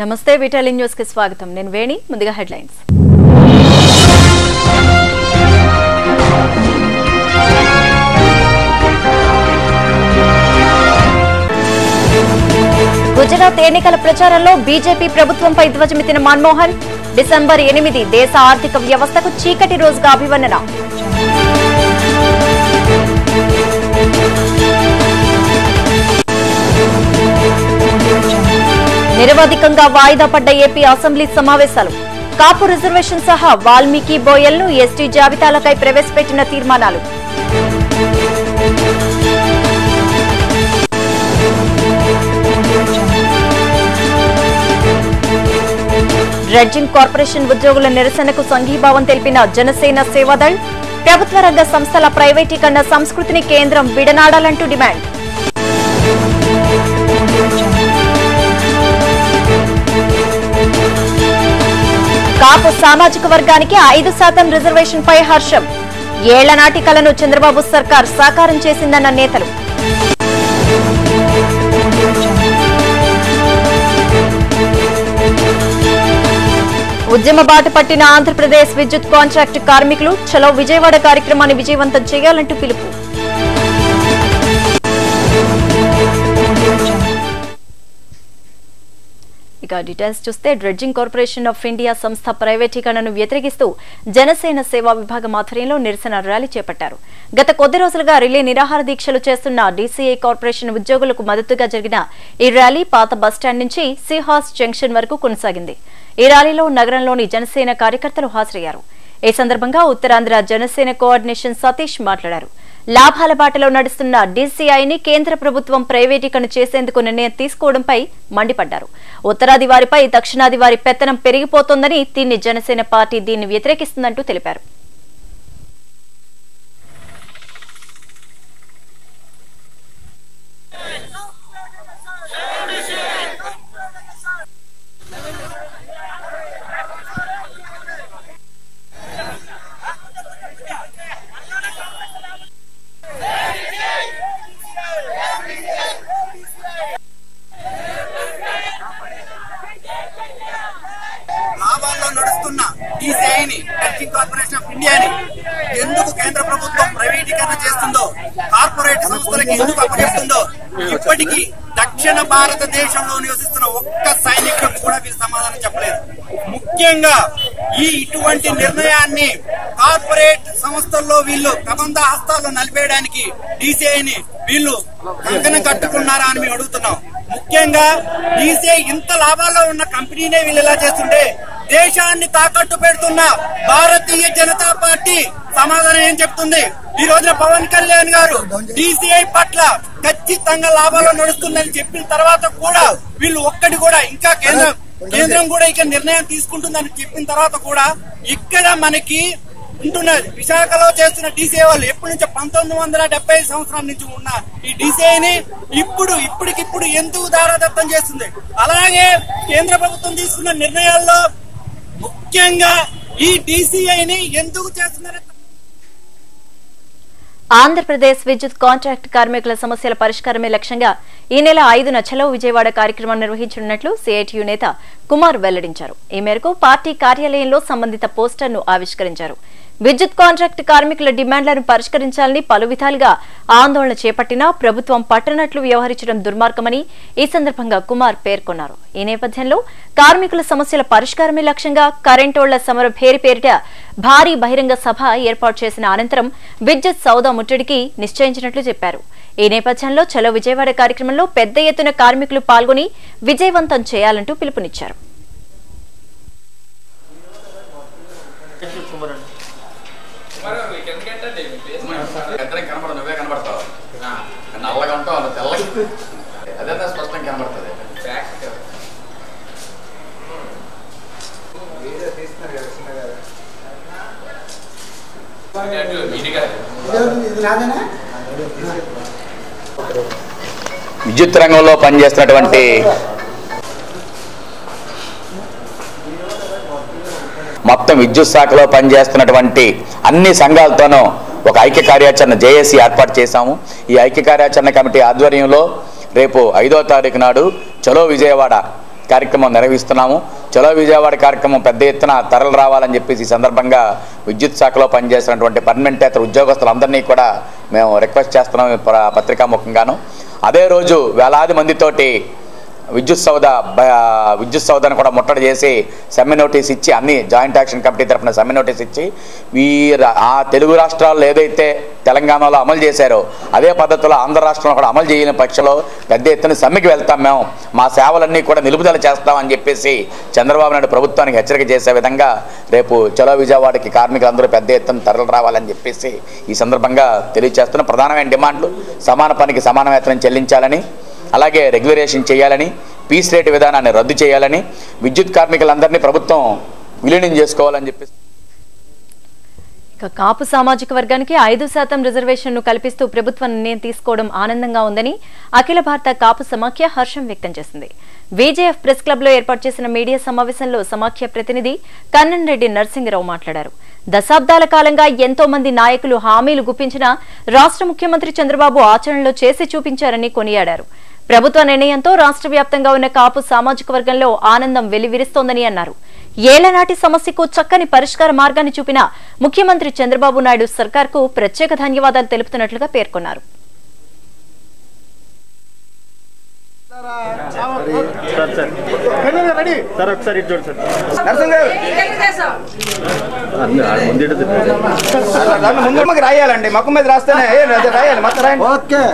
నమస్తే విటాలిన్ న్యూస్ కి స్వాగతం నేను వేణి ముందుగా హెడ్లైన్స్ గుజరాత్ ఎన్నికల ప్రచారంలో బీజేపీ ప్రభుత్వంపై ధ్వజమెత్తిన మన్మోహన్ డిసెంబర్ ఎనిమిది దేశ ఆర్థిక వ్యవస్థకు చీకటి రోజుగా అభివర్ణన నిరవధికంగా వాయిదా పడ్డ ఏపీ అసెంబ్లీ సమావేశాలు కాపు రిజర్వేషన్ సహా వాల్మీకి బోయల్ను ఎస్టీ జాబితాలకై ప్రవేశపెట్టిన తీర్మానాలు డ్రెడ్జింగ్ కార్పొరేషన్ ఉద్యోగుల నిరసనకు సంఘీభావం తెలిపిన జనసేన సేవాదళ్ ప్రభుత్వ రంగ సంస్థల ప్రైవేటీకరణ సంస్కృతిని కేంద్రం విడనాడాలంటూ డిమాండ్ కాపు సామాజిక వర్గానికి ఐదు శాతం రిజర్వేషన్ పై హర్షం ఏళ్ల నాటి కలను చంద్రబాబు సర్కార్ సాకారం చేసిందన్న నేతలు ఉద్యమ బాట పట్టిన ఆంధ్రప్రదేశ్ విద్యుత్ కాంట్రాక్ట్ కార్మికులు చలో విజయవాడ కార్యక్రమాన్ని విజయవంతం చేయాలంటూ పిలుపు ఇక డీటెయిల్స్ చూస్తే డ్రెడ్జింగ్ కార్పొరేషన్ ఆఫ్ ఇండియా సంస్థ ప్రైవేటీకరణను వ్యతిరేకిస్తూ జనసేన సేవా విభాగం ఆధ్వర్యంలో నిరసన ర్యాలీ చేపట్టారు గత కొద్ది రోజులుగా రిలే నిరాహార దీక్షలు చేస్తున్న డీసీఐ కార్పొరేషన్ ఉద్యోగులకు మద్దతుగా జరిగిన ఈ ర్యాలీ పాత బస్టాండ్ నుంచి సిహాస్ జంక్షన్ వరకు కొనసాగింది ఈ ర్యాలీలో నగరంలోని జనసేన కార్యకర్తలు హాజరయ్యారు ఈ సందర్భంగా ఉత్తరాంధ్ర జనసేన కోఆర్డినేషన్ సతీష్ మాట్లాడారు లాభాల బాటలో నడుస్తున్న డీసీఐని కేంద్ర ప్రభుత్వం ప్రైవేటీకరణ చేసేందుకు నిర్ణయం తీసుకోవడంపై మండిపడ్డారు ఉత్తరాది వారిపై దక్షిణాది వారి పెత్తనం పెరిగిపోతోందని దీన్ని జనసేన పార్టీ దీన్ని వ్యతిరేకిస్తుందంటూ తెలిపారు లాభాల్లో నడుస్తున్న టీసీఐని టెక్నిక్ కార్పొరేషన్ ఆఫ్ ఇండియాని ఎందుకు కేంద్ర ప్రభుత్వం ప్రైవేటీకరణ చేస్తుందో కార్పొరేట్ సంస్థలకి ఎందుకు అప్పగిస్తుందో ఇప్పటికీ దక్షిణ భారతదేశంలో నివసిస్తున్న ఒక్క సైనికుడు కూడా వీరు సమాధానం చెప్పలేదు ముఖ్యంగా ఈ ఇటువంటి నిర్ణయాన్ని కార్పొరేట్ సంస్థల్లో వీళ్ళు ప్రబంధ హస్తాల్లో నలిపేయడానికి డీసీఐని వీళ్ళు కంకణం కట్టుకున్నారా అని మేము అడుగుతున్నాం ముఖ్యంగా డీసీఐ ఇంత లాభాల్లో ఉన్న కంపెనీనే వీళ్ళు ఇలా చేస్తుంటే దేశాన్ని తాకట్టు పెడుతున్న భారతీయ జనతా పార్టీ సమాధానం ఏం చెప్తుంది ఈ రోజున పవన్ కళ్యాణ్ గారు డీసీఐ పట్ల ఖచ్చితంగా లాభాల్లో నడుస్తుందని చెప్పిన తర్వాత కూడా వీళ్ళు ఒక్కటి కూడా ఇంకా కేంద్రం కేంద్రం కూడా ఇక నిర్ణయం తీసుకుంటుందని చెప్పిన తర్వాత కూడా ఇక్కడ మనకి ఉంటున్నది విశాఖలో చేస్తున్న డీసీఐ వాళ్ళు ఎప్పటి నుంచో పంతొమ్మిది వందల డెబ్బై ఐదు సంవత్సరాల నుంచి ఉన్న ఈ డీసీఐని ఇప్పుడు ఇప్పటికిప్పుడు ఎందుకు దారాదత్తం చేస్తుంది అలాగే కేంద్ర ప్రభుత్వం తీసుకున్న నిర్ణయాల్లో ముఖ్యంగా ఈ డీసీఐని ఎందుకు చేస్తున్నారు ఆంధ్రప్రదేశ్ విద్యుత్ కాంట్రాక్ట్ కార్మికుల సమస్యల పరిష్కారమే లక్ష్యంగా ఈ నెల ఐదున చలో విజయవాడ కార్యక్రమం నిర్వహించనున్నట్లు సిఐటియు నేత కుమార్ వెల్లడించారు ఈ మేరకు పార్టీ కార్యాలయంలో సంబంధిత పోస్టర్ను ఆవిష్కరించారు విద్యుత్ కాంట్రాక్ట్ కార్మికుల డిమాండ్లను పరిష్కరించాలని పలు విధాలుగా ఆందోళన చేపట్టినా ప్రభుత్వం పట్టనట్లు వ్యవహరించడం దుర్మార్గమని ఈ సందర్భంగా కుమార్ పేర్కొన్నారు ఈ నేపథ్యంలో కార్మికుల సమస్యల పరిష్కారమే లక్ష్యంగా కరెంటోళ్ల సమర భేరి పేరిట భారీ బహిరంగ సభ ఏర్పాటు చేసిన అనంతరం విద్యుత్ సౌదా ముట్టడికి నిశ్చయించినట్లు చెప్పారు ఈ నేపథ్యంలో చలో విజయవాడ కార్యక్రమంలో పెద్ద ఎత్తున కార్మికులు పాల్గొని విజయవంతం చేయాలంటూ పిలుపునిచ్చారు ఇద్దరికి కనబడదు నువ్వే కనబడతావు నల్లగా ఉంటావు అలా తెల్లగా అదే స్పష్టంగా కనబడుతుంది విద్యుత్ రంగంలో పనిచేస్తున్నటువంటి మొత్తం విద్యుత్ శాఖలో పనిచేస్తున్నటువంటి అన్ని సంఘాలతోనూ ఒక ఐక్య కార్యాచరణ జేఏసీ ఏర్పాటు చేశాము ఈ ఐక్య కార్యాచరణ కమిటీ ఆధ్వర్యంలో రేపు ఐదో తారీఖు నాడు చలో విజయవాడ కార్యక్రమం నిర్వహిస్తున్నాము చలో విజయవాడ కార్యక్రమం పెద్ద ఎత్తున తరలి రావాలని చెప్పేసి ఈ సందర్భంగా విద్యుత్ శాఖలో పనిచేస్తున్నటువంటి పర్మనెంటేతర ఉద్యోగస్తులందరినీ కూడా మేము రిక్వెస్ట్ చేస్తున్నాం ఈ ప్ర- పత్రికాముఖంగాను అదే రోజు వేలాది మందితోటి విద్యుత్ సౌద బ- విద్యుత్ సౌదాన్ని కూడా ముట్టడి చేసి సమ్మె నోటీస్ ఇచ్చి అన్ని జాయింట్ యాక్షన్ కమిటీ తరఫున సమ్మె నోటీస్ ఇచ్చి ఈ రా- ఆ తెలుగు రాష్ట్రాల్లో ఏదైతే తెలంగాణలో అమలు చేశారో అదే పద్ధతిలో ఆంధ్ర రాష్ట్రంలో కూడా అమలు చేయని పక్షంలో పెద్ద ఎత్తున సమ్మెకి వెళ్తాం మేము మా సేవలన్నీ కూడా నిలుపుదల చేస్తామని చెప్పేసి చంద్రబాబు నాయుడు ప్రభుత్వానికి హెచ్చరిక చేసే విధంగా రేపు చలో విజయవాడకి కార్మికులందరూ పెద్ద ఎత్తున తరలి రావాలని చెప్పేసి ఈ సందర్భంగా తెలియజేస్తున్న ప్రధానమైన డిమాండ్లు సమాన పనికి సమాన వేతనం చెల్లించాలని అలాగే రెగ్యులరేషన్ చేయాలని పీస్ రేట్ విధానాన్ని రద్దు చేయాలని విద్యుత్ కార్మికులందరినీ ప్రభుత్వం విలీనం చేసుకోవాలని చెప్పేసి ఇక కాపు సామాజిక వర్గానికి ఐదు శాతం రిజర్వేషన్ను కల్పిస్తూ ప్రభుత్వం నిర్ణయం తీసుకోవడం ఆనందంగా ఉందని అఖిల భారత కాపు సమాఖ్య హర్షం వ్యక్తం చేసింది విజేఎఫ్ ప్రెస్ క్లబ్ లో ఏర్పాటు చేసిన మీడియా సమావేశంలో సమాఖ్య ప్రతినిధి కన్నన్ రెడ్డి నరసింగరావు మాట్లాడారు దశాబ్దాల కాలంగా ఎంతో మంది నాయకులు హామీలు గుప్పించినా రాష్ట్ర ముఖ్యమంత్రి చంద్రబాబు ఆచరణలో చేసి చూపించారని కొనియాడారు ప్రభుత్వ నిర్ణయంతో రాష్ట్ర వ్యాప్తంగా ఉన్న కాపు సామాజిక వర్గంలో ఆనందం వెల్లివిరుస్తోందని అన్నారు ఏళ్లనాటి సమస్యకు చక్కని పరిష్కార మార్గాన్ని చూపిన ముఖ్యమంత్రి చంద్రబాబు నాయుడు సర్కార్కు ప్రత్యేక ధన్యవాదాలు తెలుపుతున్నట్లుగా పేర్కొన్నారు సార్ ఒకసారి ఇటు చూడు సార్ నరసింహ గారు ముందు దాన్ని ముందు మాకు రాయాలండి మొక్క మీద రాస్తేనే ఏ, అది రాయాలి మొత్తం రాయండి ఓకే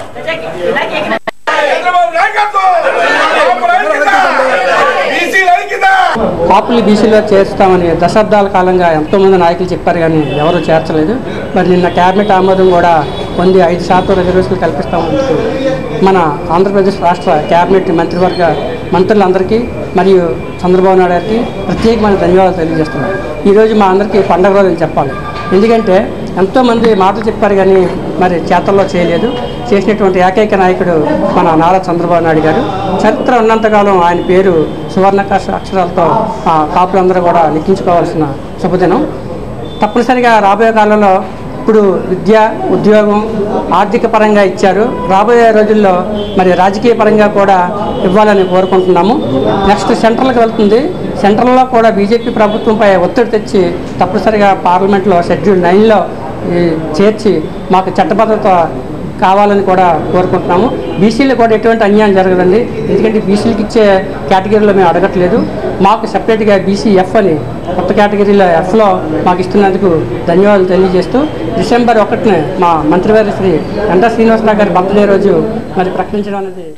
కాపుల్ని బీసీలో చేర్చుతామని దశాబ్దాల కాలంగా ఎంతోమంది నాయకులు చెప్పారు కానీ ఎవరూ చేర్చలేదు మరి నిన్న క్యాబినెట్ ఆమోదం కూడా పొంది ఐదు శాతం రిజర్వేషన్లు కల్పిస్తామంటూ మన ఆంధ్రప్రదేశ్ రాష్ట్ర క్యాబినెట్ మంత్రివర్గ మంత్రులందరికీ మరియు చంద్రబాబు నాయుడు గారికి ప్రత్యేకమైన ధన్యవాదాలు తెలియజేస్తున్నాను ఈరోజు మా అందరికీ పండగ రోజు అని చెప్పాలి ఎందుకంటే ఎంతోమంది మాటలు చెప్పారు కానీ మరి చేతల్లో చేయలేదు చేసినటువంటి ఏకైక నాయకుడు మన నారా చంద్రబాబు నాయుడు గారు చరిత్ర ఉన్నంతకాలం ఆయన పేరు సువర్ణకాశ అక్షరాలతో ఆ కాపులందరూ కూడా లిఖించుకోవాల్సిన శుభదినం తప్పనిసరిగా రాబోయే కాలంలో ఇప్పుడు విద్య ఉద్యోగం ఆర్థిక పరంగా ఇచ్చారు రాబోయే రోజుల్లో మరి రాజకీయ పరంగా కూడా ఇవ్వాలని కోరుకుంటున్నాము నెక్స్ట్ సెంట్రల్కి వెళ్తుంది సెంట్రల్లో కూడా బీజేపీ ప్రభుత్వంపై ఒత్తిడి తెచ్చి తప్పనిసరిగా పార్లమెంట్లో షెడ్యూల్ నైన్లో ఈ చేర్చి మాకు చట్టబద్ధత కావాలని కూడా కోరుకుంటున్నాము బీసీలు కూడా ఎటువంటి అన్యాయం జరగదండి ఎందుకంటే బీసీలకు ఇచ్చే కేటగిరీలో మేము అడగట్లేదు మాకు సపరేట్గా బీసీ ఎఫ్ అని కొత్త కేటగిరీలో ఎఫ్లో మాకు ఇస్తున్నందుకు ధన్యవాదాలు తెలియజేస్తూ డిసెంబర్ ఒకటిన మా మంత్రివారి శ్రీ గంటా శ్రీనివాసరావు గారి బర్త్డే రోజు మరి ప్రకటించడం అనేది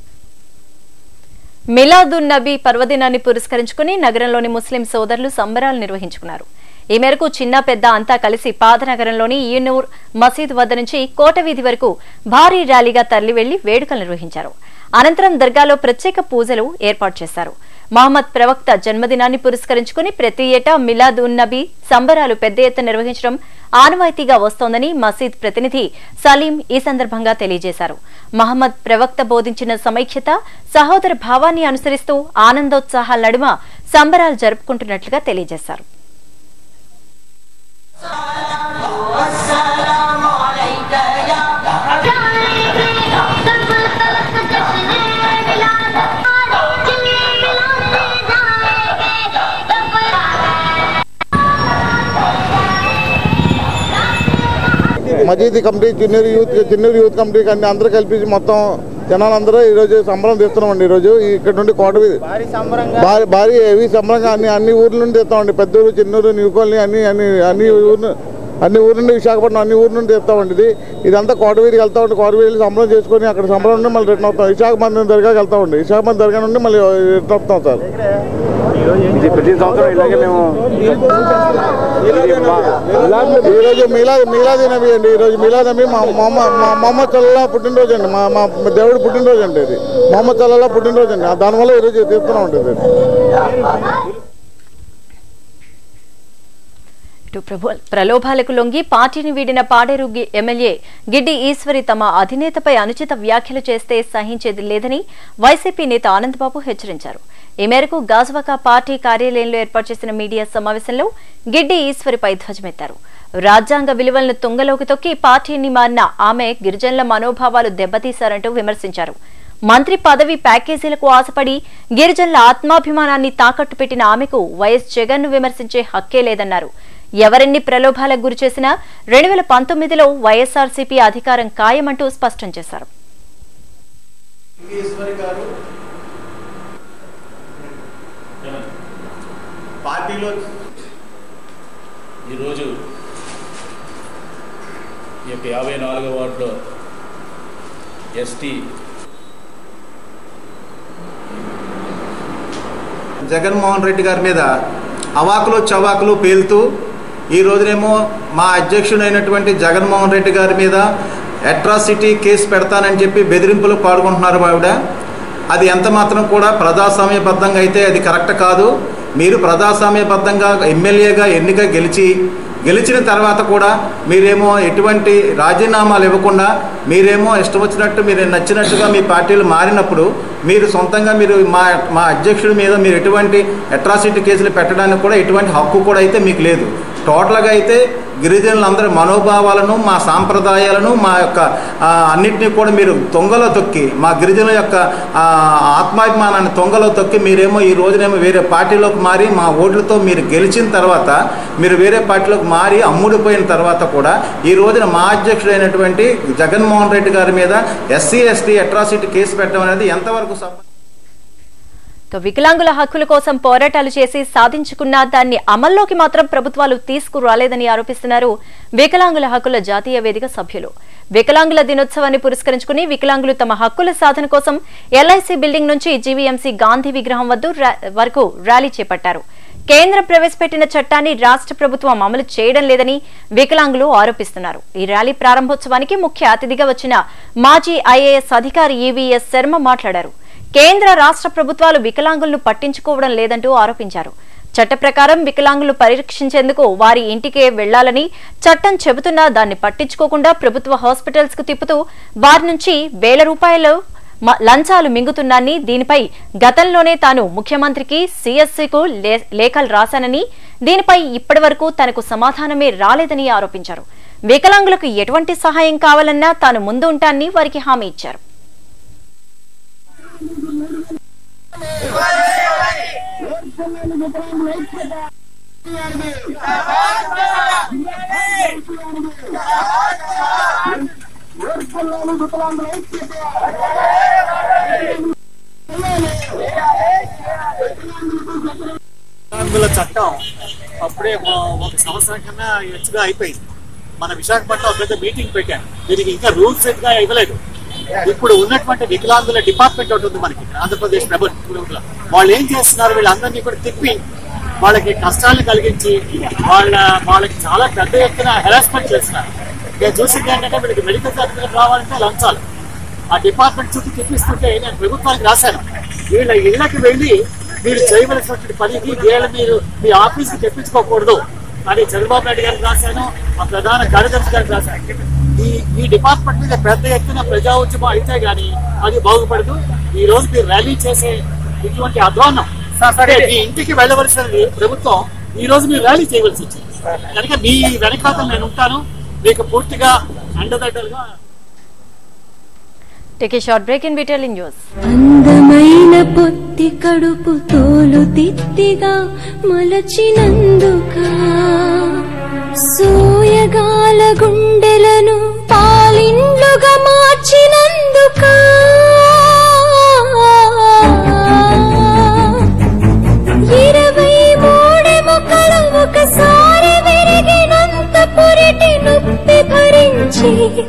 మిలాదున్ నబీ పర్వదినాన్ని పురస్కరించుకుని నగరంలోని ముస్లిం సోదరులు సంబరాలు నిర్వహించుకున్నారు ఈ మేరకు చిన్న పెద్ద అంతా కలిసి పాదనగరంలోని ఈనూర్ మసీద్ వద్ద నుంచి కోట వీధి వరకు భారీ ర్యాలీగా తరలి వెళ్లి వేడుకలు నిర్వహించారు అనంతరం దర్గాలో ప్రత్యేక పూజలు ఏర్పాటు చేశారు మహమ్మద్ ప్రవక్త జన్మదినాన్ని పురస్కరించుకుని ప్రతి ఏటా మిలాద్ ఉన్ నబీ సంబరాలు పెద్ద ఎత్తున నిర్వహించడం ఆనవాయితీగా వస్తోందని మసీద్ ప్రతినిధి సలీం ఈ సందర్భంగా తెలియజేశారు మహమ్మద్ ప్రవక్త బోధించిన సమైక్యత సహోదర భావాన్ని అనుసరిస్తూ ఆనందోత్సాహాల నడుమ సంబరాలు జరుపుకుంటున్నట్లుగా తెలియజేశారు Masjid committee Chinnuru youth Chinnuru youth committee అన్ని అందరూ కలిపి మొత్తం జనాలందరూ ఈరోజు సంబరం తీస్తున్నామండి ఈరోజు ఇక్కడ నుండి కోట వీధి భారీ భారీ హెవీ సంబరంగా అన్ని అన్ని ఊర్ల నుండి తీస్తామండి పెద్దూరు చిన్నూరు న్యూ కాలనీ అన్ని అన్ని అన్ని ఊరు అన్ని ఊరు నుండి విశాఖపట్నం అన్ని ఊరు నుండి తీస్తామండి ఇది ఇదంతా కోట వీధికి వెళ్తామండి కోట వీధి సంబరం చేసుకొని అక్కడ సంబరం నుండి మళ్ళీ రిటర్న్ అవుతాం విశాఖపట్నం దర్గాకి వెళ్తామండి విశాఖపట్నం దర్గా నుండి మళ్ళీ రిటర్న్ అవుతాం సార్ ఇది ప్రతి సంవత్సరం ఇలాగే మేము ఈరోజు మీలాద్ మీలాది నబీ అండి ఈరోజు మీలాద్ నబీ మా మొహమ్మద్ మా మొహమ్మద్ సల్లా పుట్టినరోజు అండి మా మా దేవుడు పుట్టినరోజు అండి ఇది మొహమ్మద్ సల్లా పుట్టినరోజు అండి దానివల్ల ఈరోజు తీస్తున్నాం అండి ఇది ఇటు ప్రభు ప్రలోభాలకు లొంగి పార్టీని వీడిన పాడేరు గి- ఎమ్మెల్యే గిడ్డి ఈశ్వరి తమ అధినేతపై అనుచిత వ్యాఖ్యలు చేస్తే సహించేది లేదని వైసీపీ నేత ఆనందబాబు హెచ్చరించారు ఈ మేరకు గాజువాక పార్టీ కార్యాలయంలో ఏర్పాటు చేసిన మీడియా సమావేశంలో గిడ్డి ఈశ్వరిపై ధ్వజమెత్తారు రాజ్యాంగ విలువలను తుంగలోకి తొక్కి పార్టీని మారిన ఆమె గిరిజనుల మనోభావాలు దెబ్బతీశారంటూ విమర్శించారు మంత్రి పదవి ప్యాకేజీలకు ఆశపడి గిరిజనుల ఆత్మాభిమానాన్ని తాకట్టు పెట్టిన ఆమెకు వైఎస్ జగన్ ను విమర్శించే హక్కే లేదన్నారు ఎవరెన్ని ప్రలోభాలకు గురి చేసినా రెండు వేల పంతొమ్మిదిలో వైఎస్ఆర్సీపీ అధికారం ఖాయమంటూ స్పష్టం చేశారు ఈశ్వరి గారు పార్టీలో ఈరోజు ఈ యొక్క యాభై నాలుగో వార్డులో ఎస్టీ జగన్మోహన్ రెడ్డి గారి మీద అవాకులు చవాకులు పేలుతూ ఈ రోజునేమో మా అధ్యక్షుడైనటువంటి జగన్మోహన్ రెడ్డి గారి మీద అట్రాసిటీ కేసు పెడతానని చెప్పి బెదిరింపులు పాల్గొంటున్నారు ఆవిడ అది ఎంత మాత్రం కూడా ప్రజాస్వామ్యబద్ధంగా అయితే అది కరెక్ట్ కాదు మీరు ప్రజాస్వామ్యబద్ధంగా ఎమ్మెల్యేగా ఎన్నిక గెలిచి గెలిచిన తర్వాత కూడా మీరేమో ఎటువంటి రాజీనామాలు ఇవ్వకుండా మీరేమో ఇష్టం వచ్చినట్టు మీరు నచ్చినట్టుగా మీ పార్టీలు మారినప్పుడు మీరు సొంతంగా మీరు మా మా అధ్యక్షుడి మీద మీరు ఎటువంటి అట్రాసిటీ కేసులు పెట్టడానికి కూడా ఎటువంటి హక్కు కూడా అయితే మీకు లేదు టోటల్గా అయితే గిరిజనులందరి మనోభావాలను మా సాంప్రదాయాలను మా యొక్క ఆ, అన్నిటినీ కూడా మీరు తొంగలో తొక్కి మా గిరిజనుల యొక్క ఆ, ఆత్మాభిమానాన్ని తొంగలో తొక్కి మీరేమో ఈ రోజునేమో వేరే పార్టీలోకి మారి మా ఓట్లతో మీరు గెలిచిన తర్వాత మీరు వేరే పార్టీలోకి మారి అమ్ముడిపోయిన తర్వాత కూడా ఈ రోజున మా అధ్యక్షుడైనటువంటి జగన్మోహన్ రెడ్డి గారి మీద ఎస్సీ ఎస్టీ అట్రాసిటీ కేసు పెట్టడం అనేది ఎంతవరకు సబ్ ఇక వికలాంగుల హక్కుల కోసం పోరాటాలు చేసి సాధించుకున్న దాన్ని అమల్లోకి మాత్రం ప్రభుత్వాలు తీసుకురాలేదని ఆరోపిస్తున్నారు వికలాంగుల హక్కుల జాతీయ వేదిక సభ్యులు వికలాంగుల దినోత్సవాన్ని పురస్కరించుకుని వికలాంగులు తమ హక్కుల సాధన కోసం ఎల్ఐసి బిల్డింగ్ నుంచి జీవీఎంసీ గాంధీ విగ్రహం వద్దు రా- వరకు ర్యాలీ చేపట్టారు కేంద్రం ప్రవేశపెట్టిన చట్టాన్ని రాష్ట్ర ప్రభుత్వం అమలు చేయడం లేదని వికలాంగులు ఆరోపిస్తున్నారు ఈ ర్యాలీ ప్రారంభోత్సవానికి ముఖ్య అతిథిగా వచ్చిన మాజీ ఐఏఎస్ అధికారి ఈవీఎస్ శర్మ మాట్లాడారు కేంద్ర రాష్ట్ర ప్రభుత్వాలు వికలాంగులను పట్టించుకోవడం లేదంటూ ఆరోపించారు చట్ట ప్రకారం వికలాంగులు పరీక్షించేందుకు వారి ఇంటికే వెళ్లాలని చట్టం చెబుతున్నా దాన్ని పట్టించుకోకుండా ప్రభుత్వ హాస్పిటల్స్ కు తిప్పుతూ వారి నుంచి వేల రూపాయలు మ- లంచాలు మింగుతున్నాన్ని దీనిపై గతంలోనే తాను ముఖ్యమంత్రికి సిఎస్సికు లేఖలు రాశానని దీనిపై ఇప్పటివరకు తనకు సమాధానమే రాలేదని ఆరోపించారు వికలాంగులకు ఎటువంటి సహాయం కావాలన్నా తాను ముందు ఉంటానని వారికి హామీ ఇచ్చారు వికలాంగుల చట్టం అప్పుడే ఒక- ఒక సంవత్సరం కన్నా ಹೆಚ್ಚుగా అయిపోయింది మన విశాఖపట్నం ఒక పెద్ద మీటింగ్ పెట్టాను దీనికి ఇంకా రూల్స్ సెట్ గా ఇవ్వలేదు ఇప్పుడు ఉన్నటువంటి వికలాంగుల డిపార్ట్మెంట్ ఒకటి ఉంది మనకి ఆంధ్రప్రదేశ్ ప్రభుత్వంలో వాళ్ళు ఏం చేస్తున్నారు వీళ్ళందరినీ కూడా తిప్పి వాళ్ళకి కష్టాలను కలిగించి వాళ్ళ వాళ్ళకి చాలా పెద్ద ఎత్తున హెరాస్మెంట్ చేస్తున్నారు నేను చూసింది ఏంటంటే వీళ్ళకి మెడికల్ సర్టిఫికేట్ రావాలంటే లంచాలు ఆ డిపార్ట్మెంట్ చుట్టూ తిప్పిస్తుంటే నేను ప్రభుత్వానికి రాశాను వీళ్ళ ఇళ్ళకి వెళ్ళి మీరు చేయవలసినటువంటి పనికి వీళ్ళ మీరు మీ ఆఫీస్కి తెప్పించుకోకూడదు అని చంద్రబాబు నాయుడు గారికి రాశాను ఆ ప్రధాన కార్యదర్శి గారికి రాశాను ఈ ఈ డిపార్ట్మెంట్ మీద పెద్ద ఎత్తున ప్రజా ఉద్యమం అయితే గానీ అది బాగుపడదు ఈ రోజు మీరు ర్యాలీ చేసే ఇటువంటి అధ్వానం అంటే మీ ఇంటికి వెళ్ళవలసినది ప్రభుత్వం ఈ రోజు మీరు ర్యాలీ చేయవలసి వచ్చింది కనుక మీ వెనకాతలు నేను ఉంటాను మీకు పూర్తిగా అండదండలుగా take a short break in vital news అందమైన పొత్తి కడుపు తోలు తిత్తిగా మలచినందుక సూయగాల గుండెలను పాలిండ్లుగా మార్చినందుక ఇరవై మూడెముకలు ఒకసారి విరిగినంత పురిటి నొప్పి భరించి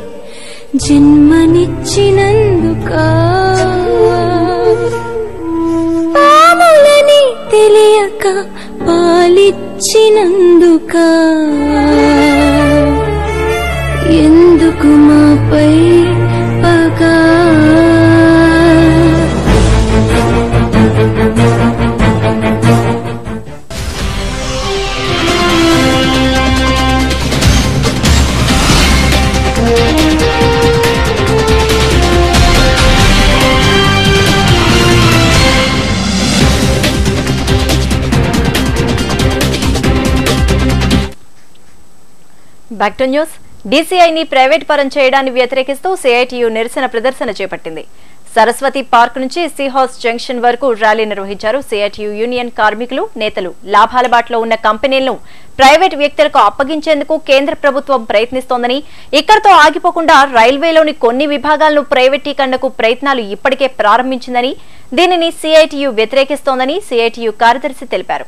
జన్మనిచ్చినందుక పాములని తెలియక పాలిచ్చినందుక ఎందుకు మాపై పగా బ్యాక్ టు న్యూస్ డీసీఐని ప్రైవేట్ పరం చేయడాన్ని వ్యతిరేకిస్తూ సిఐటియు నిరసన ప్రదర్శన చేపట్టింది సరస్వతి పార్క్ నుంచి సీహౌస్ జంక్షన్ వరకు ర్యాలీ నిర్వహించారు సిఐటియు యూనియన్ కార్మికులు నేతలు లాభాల బాటలో ఉన్న కంపెనీలను ప్రైవేట్ వ్యక్తులకు అప్పగించేందుకు కేంద్ర ప్రభుత్వం ప్రయత్నిస్తోందని ఇక్కడతో ఆగిపోకుండా రైల్వేలోని కొన్ని విభాగాలను ప్రైవేటీకరణకు ప్రయత్నాలు ఇప్పటికే ప్రారంభించిందని దీనిని సిఐటియు వ్యతిరేకిస్తోందని సిఐటియు కార్యదర్శి తెలిపారు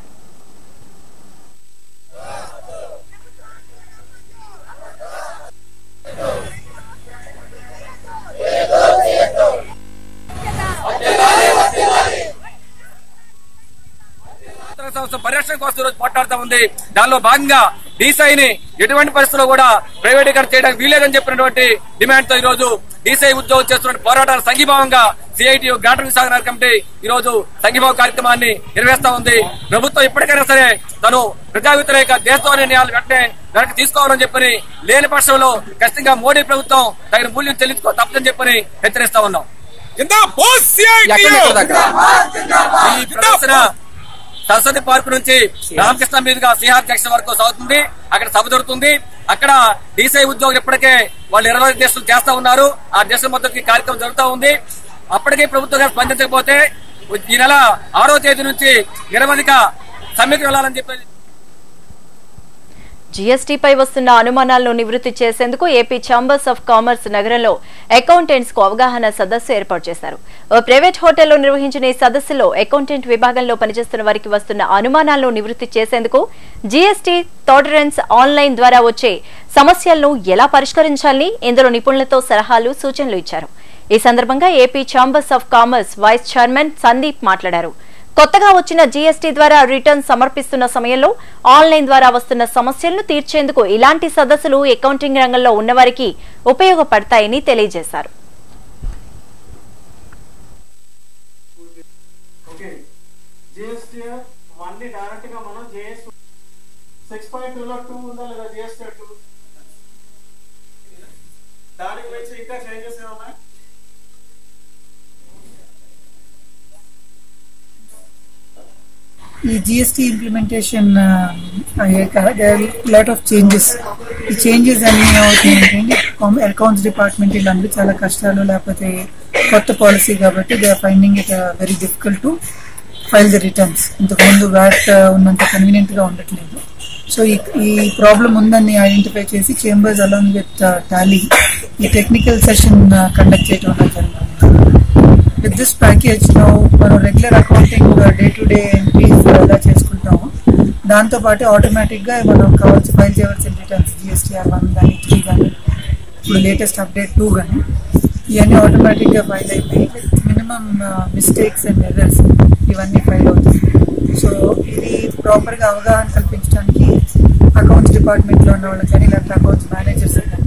స్వాతంత్ర సంస్థ పరిరక్షణ కోసం ఈరోజు పోట్లాడుతూ ఉంది దానిలో భాగంగా డీసీఐని ఎటువంటి పరిస్థితుల్లో కూడా ప్రైవేటీకరణ చేయడానికి వీలేదని చెప్పినటువంటి డిమాండ్ తో ఈ రోజు డీసీఐ ఉద్యోగం చేస్తున్న పోరాటాల సంఘీభావంగా సిఐటి గ్రాంటర్ సాగర్ కమిటీ ఈ రోజు సంఘీభావ కార్యక్రమాన్ని నిర్వహిస్తా ఉంది ప్రభుత్వం ఇప్పటికైనా సరే తను ప్రజా వ్యతిరేక దేశంలోని నిర్ణయాలు వెంటనే వెనక్కి తీసుకోవాలని చెప్పని లేని పక్షంలో ఖచ్చితంగా మోడీ ప్రభుత్వం తగిన మూల్యం చెల్లించుకో తప్పదని చెప్పని హెచ్చరిస్తా ఉన్నాం ఎక్కడ ఇక్కడ దాకా? ఈ ప్రదర్శన సరస్వతి పార్క్ నుంచి రామకృష్ణ మీదుగా శ్రీహార్ జంక్షన్ వరకు సాగుతుంది అక్కడ సభ జరుగుతుంది అక్కడ డీసీ ఉద్యోగులు ఇప్పటికే వాళ్ళు ఇరవై దేశాలు చేస్తా ఉన్నారు ఆ దేశం మొత్తం కార్యక్రమం జరుగుతూ ఉంది అప్పటికే ప్రభుత్వం గారు స్పందించకపోతే ఈ నెల ఆరో తేదీ నుంచి నిరవధిక సమ్మెకు వెళ్లాలని చెప్పి జీఎస్టీపై వస్తున్న అనుమానాలను నివృత్తి చేసేందుకు ఏపీ ఛాంబర్స్ ఆఫ్ కామర్స్ నగరంలో అకౌంటెంట్స్ కు అవగాహన సదస్సు ఏర్పాటు చేశారు ఓ ప్రైవేట్ హోటల్లో నిర్వహించిన ఈ సదస్సులో అకౌంటెంట్ విభాగంలో పనిచేస్తున్న వారికి వస్తున్న అనుమానాలను నివృత్తి చేసేందుకు జీఎస్టీ టాలరెన్స్ ఆన్లైన్ ద్వారా వచ్చే సమస్యలను ఎలా పరిష్కరించాలని ఇందులో నిపుణులతో సలహాలు సూచనలు ఇచ్చారు ఈ సందర్భంగా AP chambers of commerce vice chairman Sandeep మాట్లాడారు కొత్తగా వచ్చిన జీఎస్టీ ద్వారా రిటర్న్ సమర్పిస్తున్న సమయంలో ఆన్లైన్ ద్వారా వస్తున్న సమస్యలను తీర్చేందుకు ఇలాంటి సదస్సులు అకౌంటింగ్ రంగంలో ఉన్నవారికి ఉపయోగపడతాయని తెలియజేశారు జిఎస్టీ మళ్ళీ డైరెక్ట్ గా మనం జిఎస్ సిక్స్ పాయింట్ టూ లో టూ ఉందా లేదా జిఎస్టీ టూ దానికి మించి ఇంకా చేంజెస్ ఏమన్నా ఈ జిఎస్టీ ఇంప్లిమెంటేషన్ అయ్యాక లాట్ ఆఫ్ చేంజెస్ ఈ చేంజెస్ అన్ని అవుతున్నాయంటే అకౌంట్స్ డిపార్ట్మెంట్ వీళ్ళందరూ చాలా కష్టాలు లేకపోతే కొత్త పాలసీ కాబట్టి they are finding it very difficult to file the returns ఇంతకుముందు వ్యాట్ ఉన్నంత కన్వీనియంట్ గా ఉండట్లేదు సో ఈ ఈ ప్రాబ్లం ఉందని ఐడెంటిఫై చేసి చేంబర్స్ అలాంగ్ విత్ టాలీ ఈ టెక్నికల్ సెషన్ కండక్ట్ చేయడం అనేది జరిగింది విత్ దిస్ ప్యాకేజ్ నో మనం regular accounting day to day entries ఎలా చేసుకుంటాము దాంతో పాటు ఆటోమేటిక్ గా మనం కావాల్సి ఫైల్ చేయవలసిన రిటర్న్స్ జిఎస్టీఆర్ వన్ కానీ త్రీ కానీ ఇప్పుడు లేటెస్ట్ అప్డేట్ టూ కానీ ఇవన్నీ ఆటోమేటిక్ గా ఫైల్ అయిపోయి మినిమం మిస్టేక్స్ అండ్ ఎర్రర్స్ ఇవన్నీ ఫైల్ అవుతాయి సో ఇది ప్రాపర్ గా అవగాహన కల్పించడానికి అకౌంట్స్ డిపార్ట్మెంట్ లో ఉన్న వాళ్ళకి కానీ లేకపోతే అకౌంట్స్ మేనేజర్స్ కానీ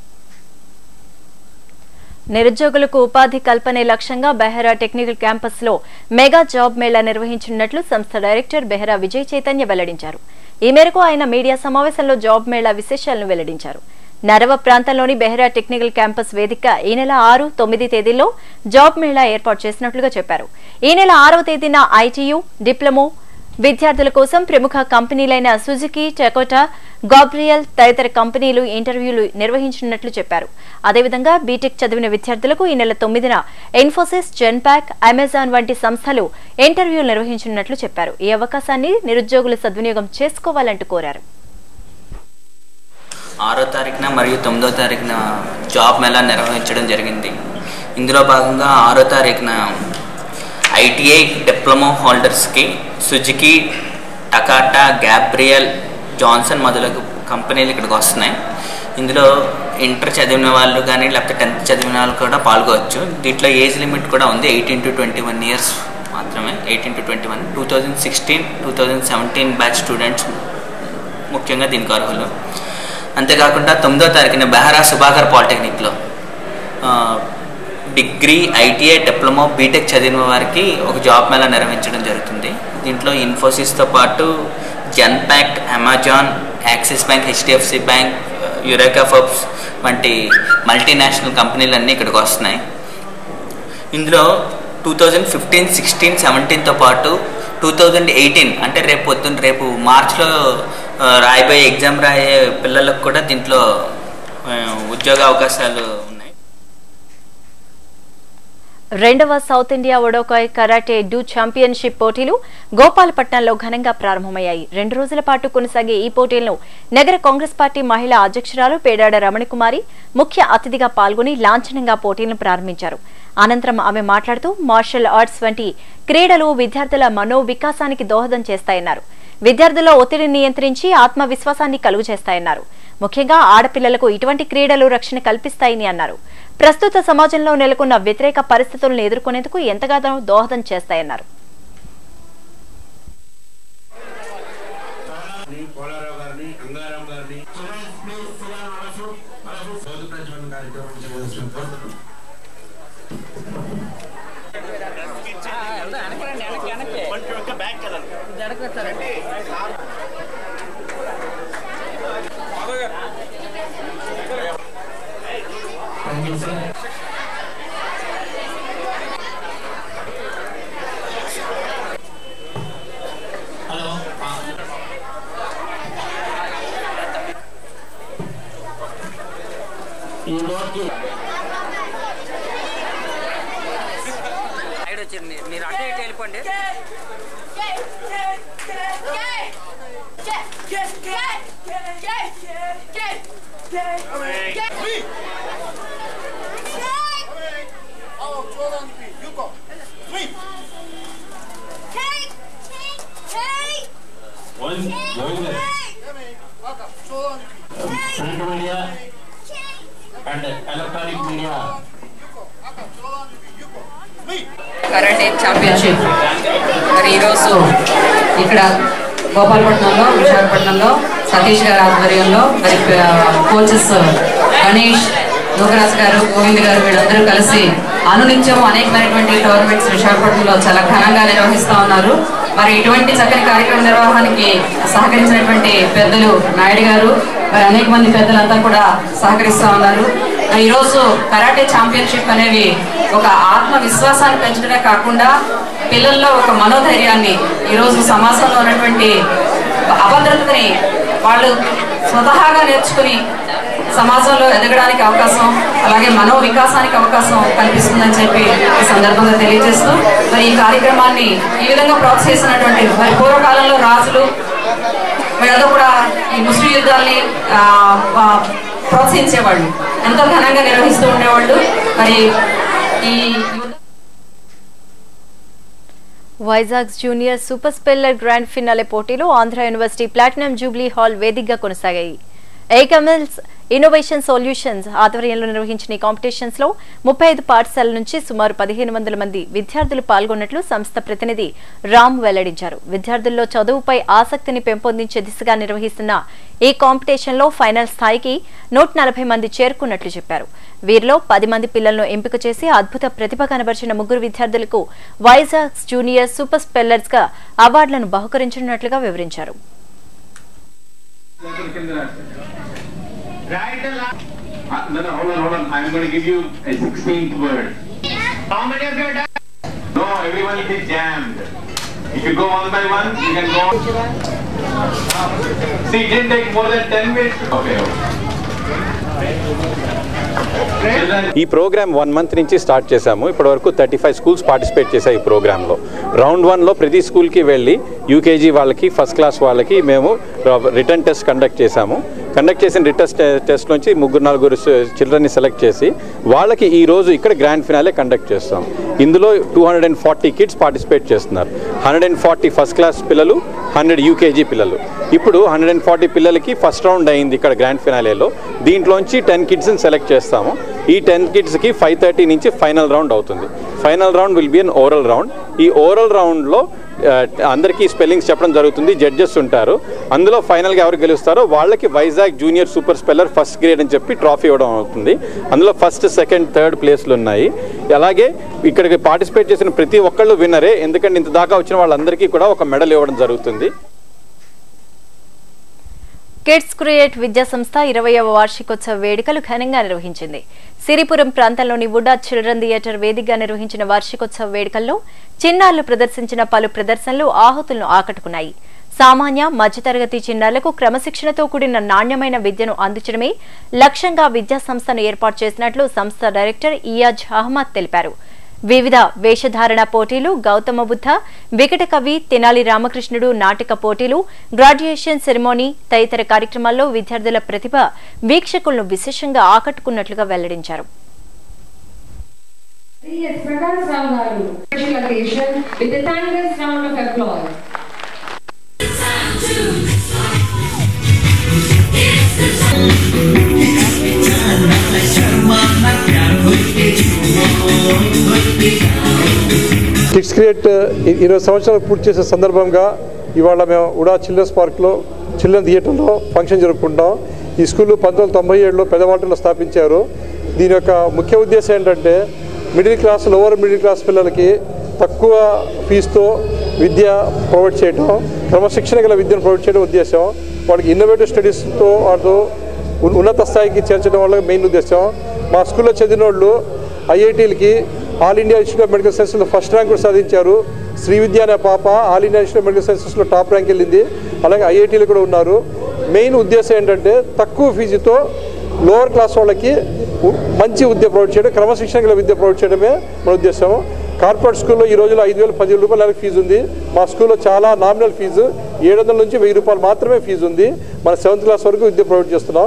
నిరుద్యోగులకు ఉపాధి కల్పనే లక్ష్యంగా బెహరా టెక్నికల్ క్యాంపస్ లో మెగా జాబ్ మేళా నిర్వహించనున్నట్లు సంస్థ డైరెక్టర్ బెహరా విజయ్ చైతన్య వెల్లడించారు ఈ మేరకు ఆయన మీడియా సమావేశంలో జాబ్ మేళా విశేషాలను వెల్లడించారు నరవ ప్రాంతంలోని బెహరా టెక్నికల్ క్యాంపస్ వేదిక ఈ నెల ఆరు తొమ్మిది తేదీల్లో జాబ్ మేళా ఏర్పాటు చేసినట్లుగా చెప్పారు ఈ నెల ఆరవ తేదీన ఐటీయూ డిప్లొమో విద్యార్థుల కోసం ప్రముఖ కంపెనీలైన సుజుకి టెకోటా గాబ్రియల్ తదితర కంపెనీలు ఇంటర్వ్యూలు నిర్వహించనున్నట్లు చెప్పారు అదేవిధంగా బీటెక్ చదివిన విద్యార్థులకు ఈ నెల తొమ్మిదిన ఇన్ఫోసిస్ జెన్పాక్ అమెజాన్ వంటి సంస్థలు ఇంటర్వ్యూలు నిర్వహించనున్నట్లు చెప్పారు ఈ అవకాశాన్ని నిరుద్యోగులు సద్వినియోగం చేసుకోవాలంటూ కోరారు ఆరో తారీఖున మరియు తొమ్మిదో తారీఖున జాబ్ మేళా నిర్వహించడం జరిగింది ఇందులో భాగంగా ఆరో తారీఖున ఐటీఐ డిప్లొమా హోల్డర్స్కి సుజుకి టకాటా గ్యాబ్రియల్ జాన్సన్ మొదలగు కంపెనీలు ఇక్కడికి వస్తున్నాయి ఇందులో ఇంటర్ చదివిన వాళ్ళు కానీ లేకపోతే టెన్త్ చదివిన వాళ్ళు కూడా పాల్గొవచ్చు దీంట్లో ఏజ్ లిమిట్ కూడా ఉంది eighteen to twenty one years మాత్రమే eighteen to twenty one two thousand sixteen two thousand seventeen batch students ముఖ్యంగా దీనికి అర్హులు అంతేకాకుండా తొమ్మిదో తారీఖున బెహరా సుభాకర్ పాలిటెక్నిక్లో ఆ, డిగ్రీ ఐటీఐ డిప్లొమా బీటెక్ చదివిన వారికి ఒక జాబ్ మేళా నిర్వహించడం జరుగుతుంది దీంట్లో ఇన్ఫోసిస్తో పాటు Genpact Amazon Axis Bank HDFC Bank Eureka Forbes వంటి మల్టీనేషనల్ కంపెనీలన్నీ ఇక్కడికి వస్తున్నాయి ఇందులో టూ థౌజండ్ ఫిఫ్టీన్ సిక్స్టీన్ సెవెంటీన్తో పాటు టూ థౌజండ్ ఎయిటీన్ అంటే రేపు పొద్దున్న రేపు మార్చ్లో ఆ, రాయబోయే ఎగ్జామ్ రాయే పిల్లలకు కూడా దీంట్లో ఆ, ఉద్యోగ అవకాశాలు ఉన్నాయి రెండవ సౌత్ ఇండియా ఒడోకాయ్ కరాటే డూ ఛాంపియన్షిప్ పోటీలు గోపాలపట్నంలో ఘనంగా ప్రారంభమయ్యాయి రెండు రోజుల పాటు కొనసాగే ఈ పోటీలను నగర కాంగ్రెస్ పార్టీ మహిళా అధ్యక్షురాలు పేడాడ రమణకుమారి ముఖ్య అతిథిగా పాల్గొని లాంఛనంగా పోటీలను ప్రారంభించారు అనంతరం ఆమె మాట్లాడుతూ మార్షల్ ఆర్ట్స్ వంటి క్రీడలు విద్యార్థుల మనో వికాసానికి దోహదం చేస్తాయన్నారు విద్యార్థుల్లో ఒత్తిడిని నియంత్రించి ఆత్మవిశ్వాసాన్ని కలుగు చేస్తాయన్నారు ముఖ్యంగా ఆడపిల్లలకు ఇటువంటి క్రీడలు రక్షణ కల్పిస్తాయని అన్నారు ప్రస్తుత సమాజంలో నెలకొన్న వ్యతిరేక పరిస్థితులను ఎదుర్కొనేందుకు ఎంతగానో దోహదం చేస్తాయన్నారు పోలారావు గారిని అంగారాం గారిని రోజు ప్రజ్వలన కార్యక్రమం చేయవలసిన కోరుతున్నాను ఈ రోజు సైడ్ వచ్చింది మీరు అటు ఇటు వెళ్ళిపోండి one Govind garu print media and electronic media karate championship మరి ఈరోజు ఇక్కడ గోపాలపట్నంలో విశాఖపట్నంలో సతీష్ గారి ఆధ్వర్యంలో మరి కోచెస్ గణేష్ లోకరాజ్ గారు గోవింద్ గారు వీళ్ళందరూ కలిసి అనునిత్యం అనేకమైనటువంటి టోర్నమెంట్స్ విశాఖపట్నంలో చాలా ఘనంగా నిర్వహిస్తా ఉన్నారు మరి ఇటువంటి చక్కని కార్యక్రమ నిర్వహణకి సహకరించినటువంటి పెద్దలు నాయుడు గారు మరి అనేక మంది పెద్దలంతా కూడా సహకరిస్తా ఉన్నారు మరి ఈరోజు కరాటే ఛాంపియన్షిప్ అనేవి ఒక ఆత్మవిశ్వాసాన్ని పెంచడమే కాకుండా పిల్లల్లో ఒక మనోధైర్యాన్ని ఈరోజు సమాజంలో ఉన్నటువంటి అభద్రతని వాళ్ళు స్వతహాగా నేర్చుకుని సమాజంలో ఎదగడానికి అవకాశం అలాగే మనో వికాసానికి అవకాశం కల్పిస్తుందని చెప్పి ఈ సందర్భంగా తెలియజేస్తూ మరి ఈ కార్యక్రమాన్ని ఈ విధంగా ప్రోత్సహిస్తున్నటువంటి మరి పూర్వకాలంలో రాజులు వీళ్ళతో కూడా ఈ ముస్లిం యుద్ధాల్ని ఆ, ఆ, ప్రోత్సహించేవాళ్ళు ఎంతో ఘనంగా నిర్వహిస్తూ ఉండేవాళ్ళు మరి ఈ Vizag junior super speller grand finale పోటీలు Andhra university platinum jubilee hall వేదికగా కొనసాగాయి ఏకమిల్స్ ఇన్నోవేషన్ సొల్యూషన్స్ ఆధ్వర్యంలో నిర్వహించిన ఈ కాంపిటీషన్స్ లో ముప్పై ఐదు పాఠశాలల నుంచి సుమారు పదిహేను వందల మంది విద్యార్థులు పాల్గొన్నట్లు సంస్థ ప్రతినిధి రామ్ వెల్లడించారు విద్యార్థుల్లో చదువుపై ఆసక్తిని పెంపొందించే దిశగా నిర్వహిస్తున్న ఈ కాంపిటీషన్ లో ఫైనల్ స్థాయికి నూట నలభై మంది చేరుకున్నట్లు చెప్పారు వీరిలో పది మంది పిల్లలను ఎంపిక చేసి అద్భుత ప్రతిభ కనబరిచిన ముగ్గురు విద్యార్థులకు వైజాగ్ జూనియర్ సూపర్ స్పెల్లర్స్ గా అవార్డులను బహుకరించనున్నట్లుగా వివరించారు Right the last. Uh, no, no, hold on, hold on. I'm going to give you a 16th word. How many of you are done? No, everyone will be jammed. If you go one by one, you can go. See, it didn't take more than 10 minutes. Okay, okay. ఈ program one month నుంచి start చేశాము ఇప్పటివరకు thirty five schools participate చేశాయి ఈ ప్రోగ్రాంలో round వన్లో ప్రతి స్కూల్కి వెళ్ళి యూకేజీ వాళ్ళకి ఫస్ట్ క్లాస్ వాళ్ళకి మేము రిటర్న్ టెస్ట్ కండక్ట్ చేశాము కండక్ట్ చేసిన రిటర్న్ టెస్ట్ నుంచి ముగ్గురు నలుగురు చిల్డ్రన్ని సెలెక్ట్ చేసి వాళ్ళకి ఈ రోజు ఇక్కడ గ్రాండ్ ఫినాలే కండక్ట్ చేస్తాం ఇందులో two hundred and forty kids participate చేస్తున్నారు hundred and forty first class పిల్లలు హండ్రెడ్ యూకేజీ పిల్లలు ఇప్పుడు హండ్రెడ్ అండ్ ఫార్టీ పిల్లలకి ఫస్ట్ రౌండ్ అయింది ఇక్కడ గ్రాండ్ ఫినాలేలో దీంట్లోంచి టెన్ కిడ్స్ని సెలెక్ట్ చేస్తాము ఈ టెన్ కిడ్స్కి ఫైవ్ థర్టీ నుంచి ఫైనల్ రౌండ్ అవుతుంది final round will be an oral round ఈ ఓరల్ రౌండ్లో అందరికీ స్పెల్లింగ్స్ చెప్పడం జరుగుతుంది జడ్జెస్ ఉంటారు అందులో ఫైనల్గా ఎవరు గెలుస్తారో వాళ్ళకి Vizag junior super speller first grade అని చెప్పి ట్రాఫీ ఇవ్వడం అవుతుంది అందులో ఫస్ట్ సెకండ్ థర్డ్ ప్లేస్లు ఉన్నాయి అలాగే ఇక్కడికి పార్టిసిపేట్ చేసిన ప్రతి ఒక్కళ్ళు విన్నరే ఎందుకంటే ఇంత దాకా వచ్చిన వాళ్ళందరికీ కూడా ఒక మెడల్ ఇవ్వడం జరుగుతుంది కిడ్స్ క్రియేట్ విద్యా సంస్థ ఇరవయవ వార్షికోత్సవ వేడుకలు ఘనంగా నిర్వహించింది సిరిపురం ప్రాంతంలోని వుడా చిల్డ్రన్ థియేటర్ వేదికగా నిర్వహించిన వార్షికోత్సవ వేడుకల్లో చిన్నారులు ప్రదర్శించిన పలు ప్రదర్శనలు ఆహుతులను ఆకట్టుకున్నాయి సామాన్య మధ్యతరగతి చిన్నారులకు క్రమశిక్షణతో కూడిన నాణ్యమైన విద్యను అందించడమే లక్ష్యంగా విద్యా సంస్థను ఏర్పాటు చేసినట్లు సంస్థ డైరెక్టర్ ఇయాజ్ అహ్మద్ తెలిపారు వివిధ వేషధారణ పోటీలు గౌతమ బుద్ధ వికట కవి తెనాలి రామకృష్ణుడు నాటక పోటీలు గ్రాడ్యుయేషన్ సెరమోనీ తదితర కార్యక్రమాల్లో విద్యార్థుల ప్రతిభ వీక్షకులను విశేషంగా ఆకట్టుకున్నట్లుగా వెల్లడించారు Yes, Prakash Rao garu. Special occasion with a thunderous round of applause. Kids create ఇ- ఇరవై సంవత్సరాలు పూర్తి చేసే సందర్భంగా ఇవాళ మేము ఉడా చిల్డ్రన్స్ పార్క్లో చిల్డ్రన్ థియేటర్లో ఫంక్షన్ జరుపుకుంటాం ఈ స్కూల్ పంతొమ్మిది వందల తొంభై ఏడులో పెదవాటలో స్థాపించారు దీని యొక్క ముఖ్య ఉద్దేశం ఏంటంటే middle class lower middle class పిల్లలకి తక్కువ ఫీజుతో విద్య ప్రొవైడ్ చేయడం క్రమశిక్షణ గల విద్యను ప్రొవైడ్ చేయడం ఉద్దేశం వాళ్ళకి ఇన్నోవేటివ్ స్టడీస్తో వాళ్ళు ఉన్- ఉన్నత స్థాయికి చేర్చడం వల్ల మెయిన్ ఉద్దేశం మా స్కూల్లో చదివిన వాళ్ళు ఐఐటీలకి All India Institute of Medical సైన్సెస్లో ఫస్ట్ ర్యాంక్ కూడా సాధించారు శ్రీ విద్య అనే పాప All India Institute of Medical సైన్సెస్లో టాప్ ర్యాంక్ వెళ్ళింది అలాగే ఐఐటీలు కూడా ఉన్నారు మెయిన్ ఉద్దేశం ఏంటంటే తక్కువ ఫీజుతో లోవర్ క్లాస్ వాళ్ళకి ఉ- మంచి విద్య ప్రొవైడ్ చేయడం క్రమశిక్షణ గల విద్య ప్రొవైడ్ చేయడమే మన ఉద్దేశం కార్పొరేట్ స్కూల్లో ఈ రోజులో ఐదు వేలు పదివేల రూపాయల నెలకు ఫీజు ఉంది మా స్కూల్లో చాలా నామినల్ ఫీజు ఏడు వందల నుంచి వెయ్యి రూపాయలు మాత్రమే ఫీజు ఉంది మన సెవెంత్ క్లాస్ వరకు విద్య ప్రొవైడ్ చేస్తున్నాం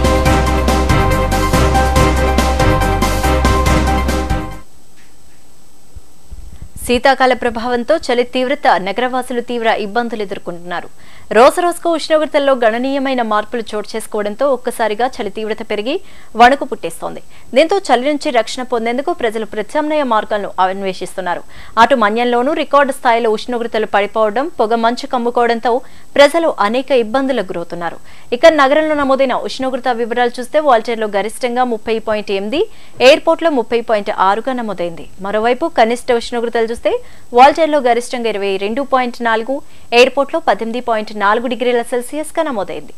శీతాకాల ప్రభావంతో చలి తీవ్రత నగరవాసులు తీవ్ర ఇబ్బందులు ఎదుర్కొంటున్నారు రోజు రోజుకు ఉష్ణోగ్రతల్లో గణనీయమైన మార్పులు చోటు చేసుకోవడంతో ఒక్కసారిగా చలి తీవ్రత పెరిగి వణుకు పుట్టేస్తోంది దీంతో చలి నుంచి రక్షణ పొందేందుకు ప్రజలు ప్రత్యామ్నాయ మార్గాలను అన్వేషిస్తున్నారు అటు మన్యంలోనూ రికార్డు స్థాయిలో ఉష్ణోగ్రతలు పడిపోవడం పొగ మంచు కమ్ముకోవడంతో ప్రజలు అనేక ఇబ్బందులకు గురవుతున్నారు ఇక నగరంలో నమోదైన ఉష్ణోగ్రత వివరాలు చూస్తే వాల్టర్లో గరిష్టంగా ముప్పై పాయింట్ ఎనిమిది ఎయిర్పోర్ట్లో ముప్పై పాయింట్ ఆరుగా నమోదైంది మరోవైపు కనిష్ట ఉష్ణోగ్రతలు చూస్తే వాల్టర్లో గరిష్టంగా ఇరవై రెండు పాయింట్ నాలుగు ఎయిర్పోర్ట్లో పద్దెనిమిది పాయింట్ నాలుగు డిగ్రీల సెల్సియస్ గా నమోదైంది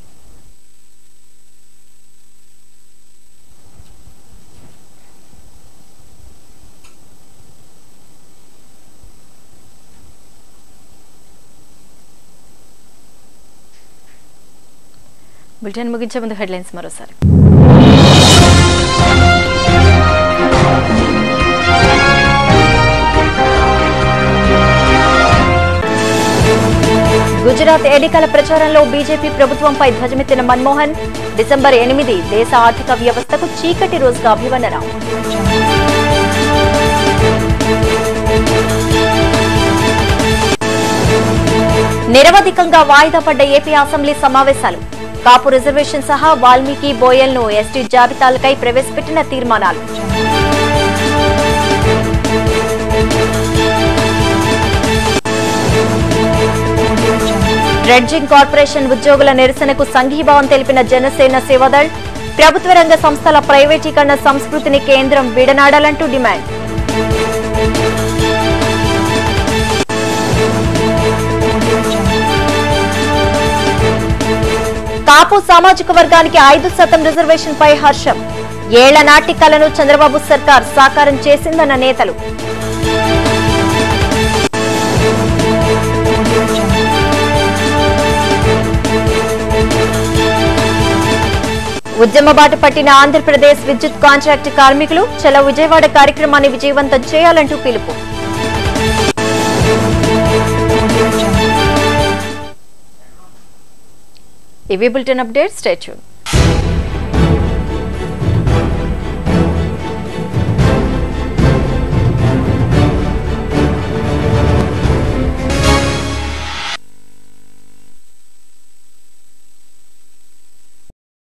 బులెటిన్ ముగించే ముందు హెడ్లైన్స్ మరోసారి గుజరాత్ ఎన్నికల ప్రచారంలో బీజేపీ ప్రభుత్వంపై ధ్వజమెత్తిన మన్మోహన్ డిసెంబర్ ఎనిమిది దేశ ఆర్థిక వ్యవస్థకు చీకటి రోజుగా అభివర్ణన నిరవధికంగా వాయిదా పడ్డ ఏపీ అసెంబ్లీ సమావేశాలు కాపు రిజర్వేషన్ సహా వాల్మీకి బోయల్ను ఎస్టీ జాబితాలకై ప్రవేశపెట్టిన తీర్మానాలు డ్రెడ్జింగ్ కార్పొరేషన్ ఉద్యోగుల నిరసనకు సంఘీభావం తెలిపిన జనసేన సేవాదళ్ ప్రభుత్వ రంగ సంస్థల ప్రైవేటీకరణ సంస్కృతిని కేంద్రం విడనాడాలంటూ డిమాండ్ కాపు సామాజిక వర్గానికి ఐదు శాతం రిజర్వేషన్ పై హర్షం ఏళ్ల నాటి కలను చంద్రబాబు సర్కార్ సాకారం చేసిందన్న నేతలు ఉద్యమ బాట పట్టిన ఆంధ్రప్రదేశ్ విద్యుత్ కాంట్రాక్ట్ కార్మికులు చలో విజయవాడ కార్యక్రమాన్ని విజయవంతం చేయాలంటూ పిలుపు ఇవి బులెటిన్ అప్డేట్ స్టేట్యూన్